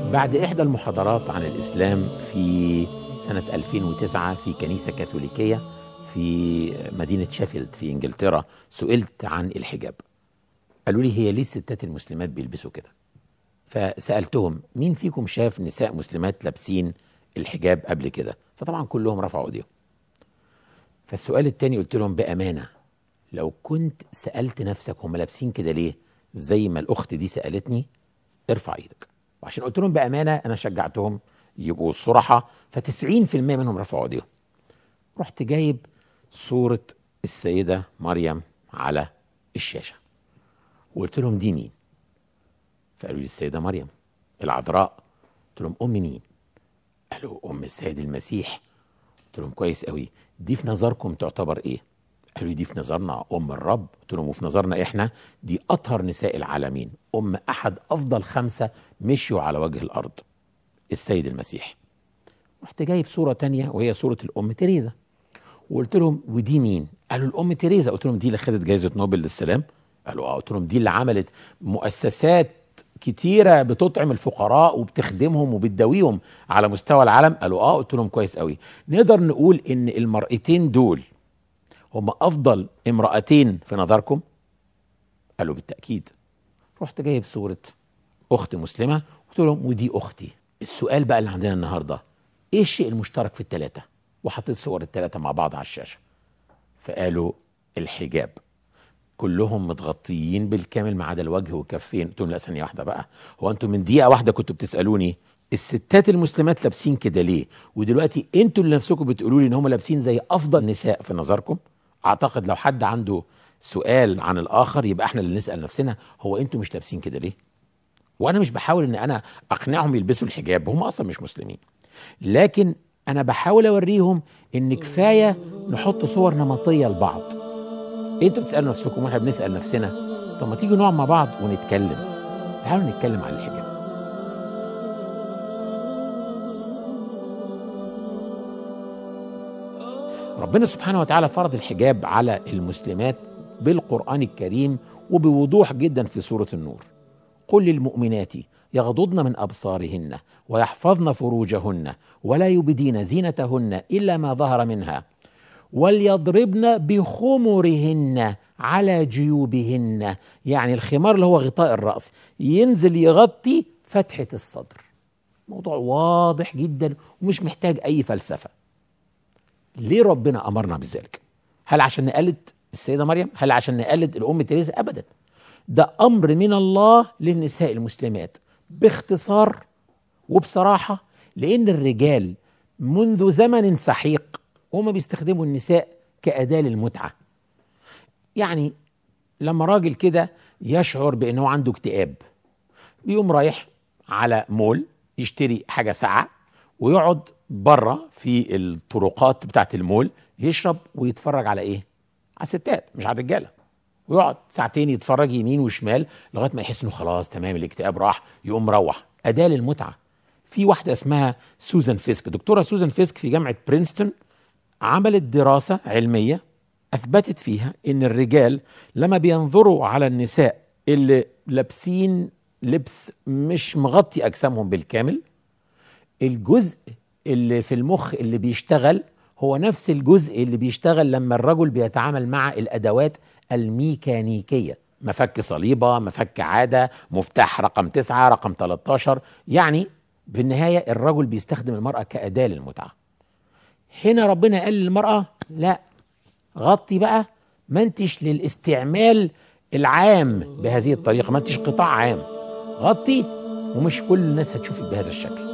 بعد إحدى المحاضرات عن الإسلام في سنة 2009 في كنيسة كاثوليكية في مدينة شيفيلد في إنجلترا سئلت عن الحجاب قالوا لي هي ليه الستات المسلمات بيلبسوا كده فسألتهم مين فيكم شاف نساء مسلمات لابسين الحجاب قبل كده فطبعا كلهم رفعوا ايديهم فالسؤال التاني قلت لهم بأمانة لو كنت سألت نفسك هم لابسين كده ليه زي ما الأخت دي سألتني ارفع ايدك وعشان قلت لهم بأمانة أنا شجعتهم يبقوا صراحة ف90% منهم رفعوا ايديهم رحت جايب صورة السيدة مريم على الشاشة وقلت لهم دي مين فقالوا لي السيدة مريم العذراء قلت لهم أم مين قالوا أم السيد المسيح قلت لهم كويس قوي دي في نظركم تعتبر إيه قالوا لي دي في نظرنا أم الرب قلت لهم وفي نظرنا إحنا دي أطهر نساء العالمين أم أحد أفضل خمسة مشيوا على وجه الأرض السيد المسيح رحت جايب صورة تانية وهي صورة الأم تريزا وقلت لهم ودي مين؟ قالوا الأم تريزا قلت لهم دي اللي خدت جائزة نوبل للسلام قالوا اه قلت لهم دي اللي عملت مؤسسات كتيرة بتطعم الفقراء وبتخدمهم وبتداويهم على مستوى العالم قالوا اه قلت لهم كويس قوي نقدر نقول ان المرأتين دول هم افضل امرأتين في نظركم قالوا بالتأكيد رحت جايب صورة اخت مسلمة قلت لهم ودي اختي السؤال بقى اللي عندنا النهاردة ايه الشيء المشترك في التلاتة وحطيت صور التلاتة مع بعض على الشاشة فقالوا الحجاب كلهم متغطيين بالكامل ما عدا الوجه والكفين قلت لهم لا ثانيه واحده بقى هو انتم من دقيقه واحده كنتوا بتسالوني الستات المسلمات لابسين كده ليه ودلوقتي انتوا اللي نفسكم بتقولوا لي ان هم لابسين زي افضل نساء في نظركم اعتقد لو حد عنده سؤال عن الاخر يبقى احنا اللي نسال نفسنا هو انتوا مش لابسين كده ليه وانا مش بحاول ان انا اقنعهم يلبسوا الحجاب هم اصلا مش مسلمين لكن انا بحاول اوريهم ان كفايه نحط صور نمطيه لبعض انتوا بتسالوا نفسكم واحنا بنسال نفسنا طب ما تيجوا نقعد مع بعض ونتكلم تعالوا نتكلم عن الحجاب ربنا سبحانه وتعالى فرض الحجاب على المسلمات بالقرآن الكريم وبوضوح جدا في سورة النور قل للمؤمنات يغضضن من أبصارهن ويحفظن فروجهن ولا يبدين زينتهن إلا ما ظهر منها وليضربن بخمرهن على جيوبهن يعني الخمار اللي هو غطاء الرأس ينزل يغطي فتحة الصدر موضوع واضح جدا ومش محتاج أي فلسفة ليه ربنا أمرنا بذلك هل عشان نقلد السيدة مريم هل عشان نقلد الأم تريزا أبدا ده أمر من الله للنساء المسلمات باختصار وبصراحة لأن الرجال منذ زمن سحيق هما بيستخدموا النساء كأداة للمتعة يعني لما راجل كده يشعر بأنه عنده اكتئاب بيقوم رايح على مول يشتري حاجة ساعة ويقعد بره في الطرقات بتاعت المول يشرب ويتفرج على ايه على الستات مش على الرجاله ويقعد ساعتين يتفرج يمين وشمال لغايه ما يحس انه خلاص تمام الاكتئاب راح يقوم مروح اداه للمتعه في واحده اسمها سوزان فيسك دكتوره سوزان فيسك في جامعه برينستون عملت دراسه علميه اثبتت فيها ان الرجال لما بينظروا على النساء اللي لابسين لبس مش مغطي اجسامهم بالكامل الجزء اللي في المخ اللي بيشتغل هو نفس الجزء اللي بيشتغل لما الرجل بيتعامل مع الادوات الميكانيكيه مفك صليبه مفك عاده مفتاح رقم تسعة رقم 13 يعني في النهايه الرجل بيستخدم المراه كاداه للمتعه هنا ربنا قال للمراه لا غطي بقى ما انتش للاستعمال العام بهذه الطريقه ما انتش قطاع عام غطي ومش كل الناس هتشوفك بهذا الشكل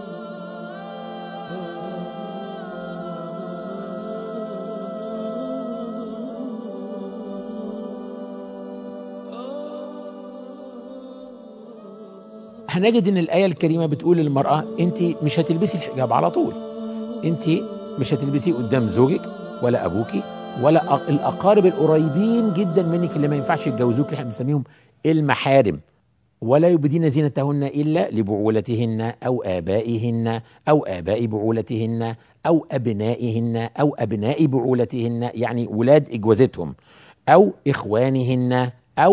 هنجد ان الايه الكريمه بتقول للمراه انت مش هتلبسي الحجاب على طول انت مش هتلبسيه قدام زوجك ولا ابوك ولا الاقارب القريبين جدا منك اللي ما ينفعش يتجوزوك احنا بنسميهم المحارم ولا يبدين زينتهن الا لبعولتهن او ابائهن او اباء بعولتهن او ابنائهن او ابناء بعولتهن يعني ولاد اجوازتهم او اخوانهن او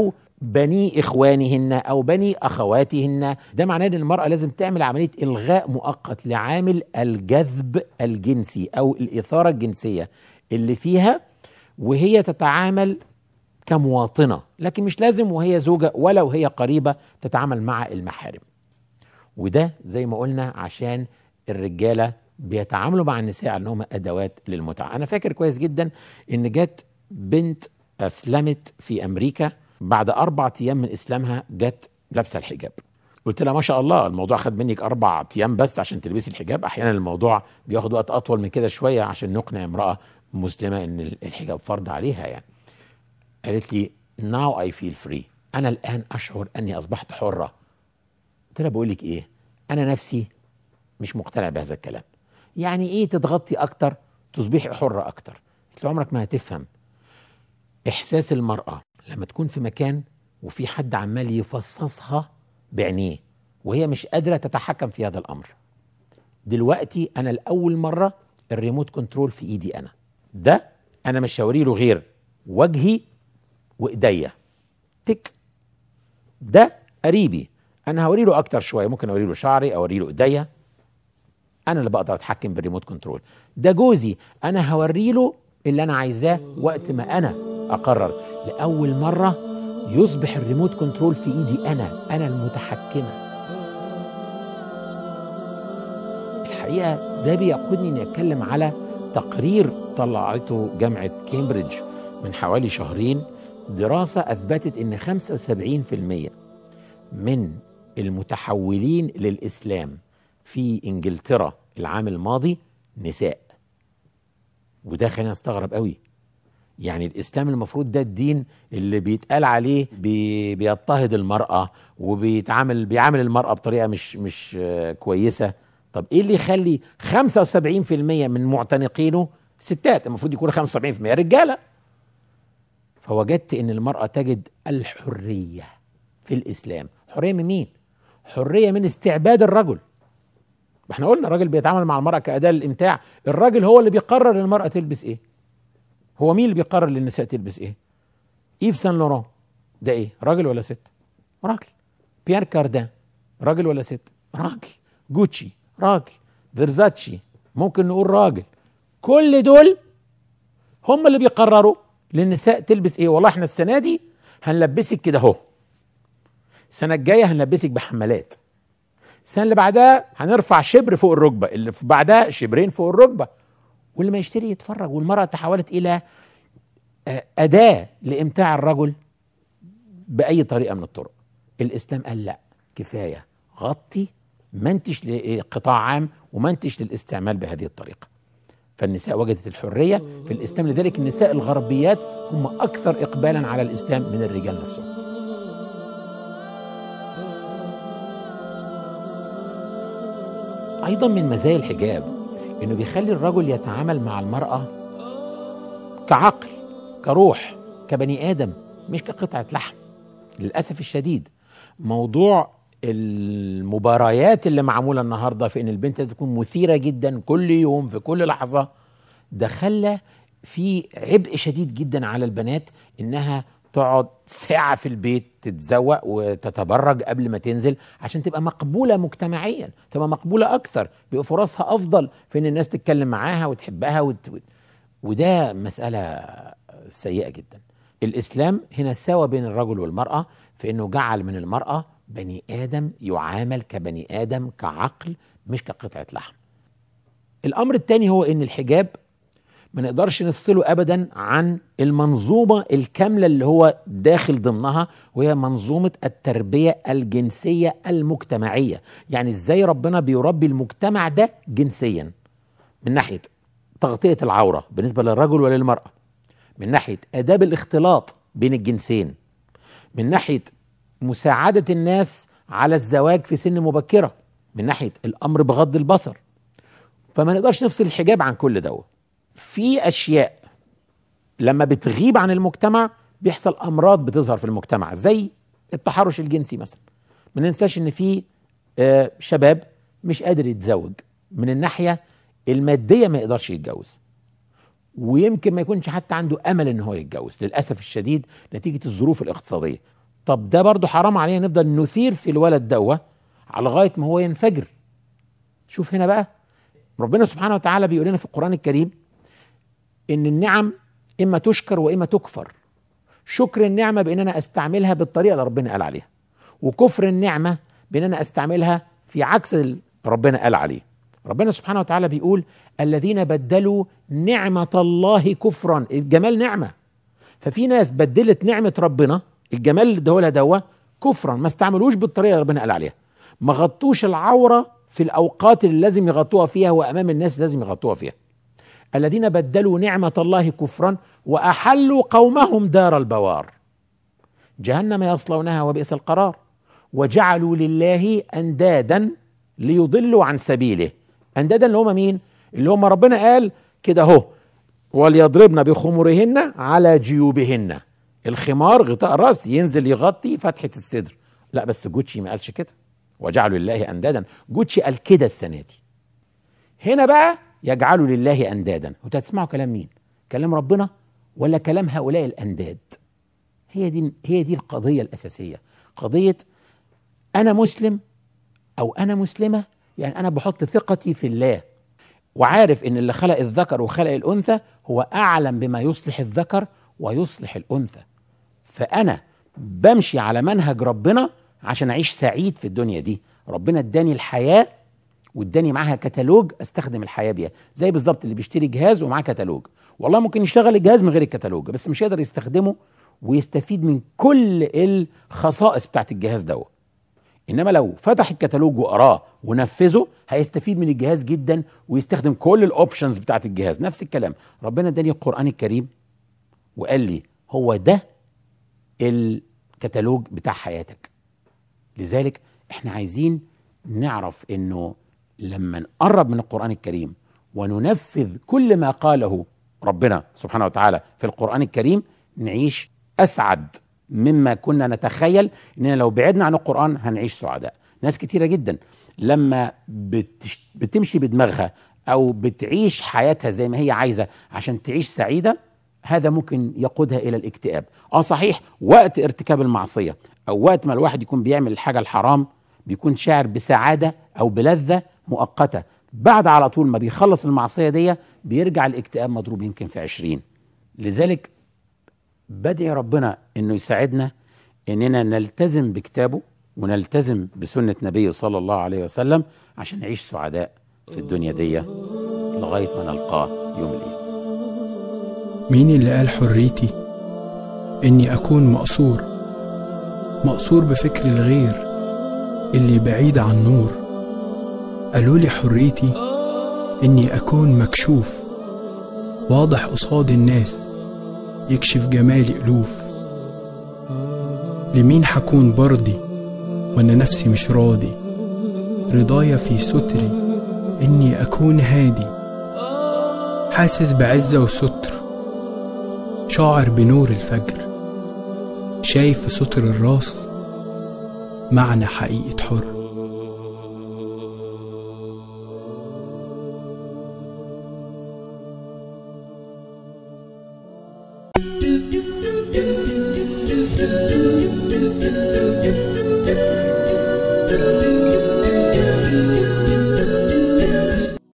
بني اخوانهن او بني اخواتهن ده معناه ان المراه لازم تعمل عمليه الغاء مؤقت لعامل الجذب الجنسي او الاثاره الجنسيه اللي فيها وهي تتعامل كمواطنه لكن مش لازم وهي زوجه ولا وهي قريبه تتعامل مع المحارم وده زي ما قلنا عشان الرجاله بيتعاملوا مع النساء على انهم ادوات للمتعه انا فاكر كويس جدا ان جت بنت اسلمت في امريكا بعد اربع ايام من اسلامها جت لابسه الحجاب قلت لها ما شاء الله الموضوع خد منك اربع ايام بس عشان تلبسي الحجاب احيانا الموضوع بياخد وقت اطول من كده شويه عشان نقنع امراه مسلمه ان الحجاب فرض عليها يعني قالت لي now I feel free انا الان اشعر اني اصبحت حره قلت لها بقول لك ايه انا نفسي مش مقتنع بهذا الكلام يعني ايه تضغطي اكتر تصبحي حره اكتر قلت له عمرك ما هتفهم احساس المراه لما تكون في مكان وفي حد عمال يفصصها بعينيه وهي مش قادره تتحكم في هذا الامر دلوقتي انا لاول مره الريموت كنترول في ايدي انا ده انا مش هوري له غير وجهي وايديا تك ده قريبي انا هوري له اكتر شويه ممكن اوري له شعري او اوري له ايديا انا اللي بقدر اتحكم بالريموت كنترول ده جوزي انا هوري له اللي انا عايزاه وقت ما انا اقرر لاول مره يصبح الريموت كنترول في ايدي انا انا المتحكمه الحقيقه ده بيقودني اني اتكلم على تقرير طلعته جامعه كامبريدج من حوالي شهرين دراسه اثبتت ان 75% من المتحولين للاسلام في انجلترا العام الماضي نساء وده خلينا نستغرب قوي يعني الاسلام المفروض ده الدين اللي بيتقال عليه بي بيضطهد المراه وبيتعامل بيعامل المراه بطريقه مش مش آه، كويسه طب ايه اللي يخلي 75% من معتنقينه ستات المفروض يكون 75% رجاله فوجدت ان المراه تجد الحريه في الاسلام حريه من مين حريه من استعباد الرجل ما احنا قلنا الراجل بيتعامل مع المراه كاداه للامتاع الراجل هو اللي بيقرر المراه تلبس ايه هو مين اللي بيقرر للنساء تلبس ايه ايف سان لوران ده ايه راجل ولا ست راجل بيير كاردان راجل ولا ست راجل جوتشي راجل فيرزاتشي ممكن نقول راجل كل دول هم اللي بيقرروا للنساء تلبس ايه والله احنا السنه دي هنلبسك كده اهو السنه الجايه هنلبسك بحمالات السنه اللي بعدها هنرفع شبر فوق الركبه اللي في بعدها شبرين فوق الركبه واللي ما يشتري يتفرج والمراه تحولت الى آه، اداه لامتاع الرجل باي طريقه من الطرق الاسلام قال لا كفايه غطي منتش لقطاع عام ومنتش للاستعمال بهذه الطريقه فالنساء وجدت الحريه في الاسلام لذلك النساء الغربيات هم اكثر اقبالا على الاسلام من الرجال نفسهم ايضا من مزايا الحجاب انه بيخلي الرجل يتعامل مع المراه كعقل كروح كبني ادم مش كقطعه لحم للاسف الشديد موضوع المباريات اللي معموله النهارده في ان البنت لازم تكون مثيره جدا كل يوم في كل لحظه ده خلى في عبء شديد جدا على البنات انها تقعد ساعة في البيت تتزوق وتتبرج قبل ما تنزل عشان تبقى مقبولة مجتمعيا تبقى مقبولة أكثر بيبقى فرصها أفضل في إن الناس تتكلم معاها وتحبها وت... وده مسألة سيئة جدا الإسلام هنا ساوى بين الرجل والمرأة في إنه جعل من المرأة بني آدم يعامل كبني آدم كعقل مش كقطعة لحم الأمر الثاني هو إن الحجاب ما نقدرش نفصله ابدا عن المنظومه الكامله اللي هو داخل ضمنها وهي منظومه التربيه الجنسيه المجتمعيه يعني ازاي ربنا بيربي المجتمع ده جنسيا من ناحيه تغطيه العوره بالنسبه للرجل وللمراه من ناحيه اداب الاختلاط بين الجنسين من ناحيه مساعده الناس على الزواج في سن مبكره من ناحيه الامر بغض البصر فما نقدرش نفصل الحجاب عن كل دوت في اشياء لما بتغيب عن المجتمع بيحصل امراض بتظهر في المجتمع زي التحرش الجنسي مثلا ما ننساش ان في آه، شباب مش قادر يتزوج من الناحيه الماديه ما يقدرش يتجوز ويمكن ما يكونش حتى عنده امل ان هو يتجوز للاسف الشديد نتيجه الظروف الاقتصاديه طب ده برضه حرام علينا نفضل نثير في الولد دوه على لغايه ما هو ينفجر شوف هنا بقى ربنا سبحانه وتعالى بيقول لنا في القران الكريم ان النعم اما تشكر واما تكفر شكر النعمه بان انا استعملها بالطريقه اللي ربنا قال عليها وكفر النعمه بان انا استعملها في عكس اللي ربنا قال عليه ربنا سبحانه وتعالى بيقول الذين بدلوا نعمه الله كفرا الجمال نعمه ففي ناس بدلت نعمه ربنا الجمال اللي اداهولها دوا كفرا ما استعملوش بالطريقه اللي ربنا قال عليها ما غطوش العوره في الاوقات اللي لازم يغطوها فيها وامام الناس لازم يغطوها فيها الذين بدلوا نعمه الله كفرا واحلوا قومهم دار البوار جهنم يصلونها وبئس القرار وجعلوا لله اندادا ليضلوا عن سبيله اندادا اللي هم مين اللي هم ربنا قال كده اهو وليضربن بخمرهن على جيوبهن الخمار غطاء الراس ينزل يغطي فتحه الصدر لا بس جوتشي ما قالش كده وجعلوا لله اندادا جوتشي قال كده السنه دي هنا بقى يجعلوا لله اندادا وانتوا هتسمعوا كلام مين كلام ربنا ولا كلام هؤلاء الانداد هي دي هي دي القضيه الاساسيه قضيه انا مسلم او انا مسلمه يعني انا بحط ثقتي في الله وعارف ان اللي خلق الذكر وخلق الانثى هو اعلم بما يصلح الذكر ويصلح الانثى فانا بمشي على منهج ربنا عشان اعيش سعيد في الدنيا دي ربنا اداني الحياه واداني معاها كتالوج استخدم الحياه بيها زي بالظبط اللي بيشتري جهاز ومعاه كتالوج والله ممكن يشتغل الجهاز من غير الكتالوج بس مش هيقدر يستخدمه ويستفيد من كل الخصائص بتاعت الجهاز دوت انما لو فتح الكتالوج وقراه ونفذه هيستفيد من الجهاز جدا ويستخدم كل الاوبشنز بتاعت الجهاز نفس الكلام ربنا اداني القران الكريم وقال لي هو ده الكتالوج بتاع حياتك لذلك احنا عايزين نعرف انه لما نقرب من القران الكريم وننفذ كل ما قاله ربنا سبحانه وتعالى في القران الكريم نعيش اسعد مما كنا نتخيل اننا لو بعدنا عن القران هنعيش سعداء ناس كتيره جدا لما بتش... بتمشي بدماغها او بتعيش حياتها زي ما هي عايزه عشان تعيش سعيده هذا ممكن يقودها الى الاكتئاب اه صحيح وقت ارتكاب المعصيه او وقت ما الواحد يكون بيعمل الحاجه الحرام بيكون شاعر بسعاده او بلذه مؤقته بعد على طول ما بيخلص المعصيه دي بيرجع الاكتئاب مضروب يمكن في عشرين لذلك بدعي ربنا انه يساعدنا اننا نلتزم بكتابه ونلتزم بسنه نبيه صلى الله عليه وسلم عشان نعيش سعداء في الدنيا دي لغايه ما نلقاه يوم القيامه مين اللي قال حريتي اني اكون مقصور مقصور بفكر الغير اللي بعيد عن نور قالوا لي حريتي اني اكون مكشوف واضح قصاد الناس يكشف جمالي ألوف لمين حكون برضي وأنا نفسي مش راضي رضايا في ستري إني أكون هادي حاسس بعزة وستر شاعر بنور الفجر شايف في ستر الراس معنى حقيقة حر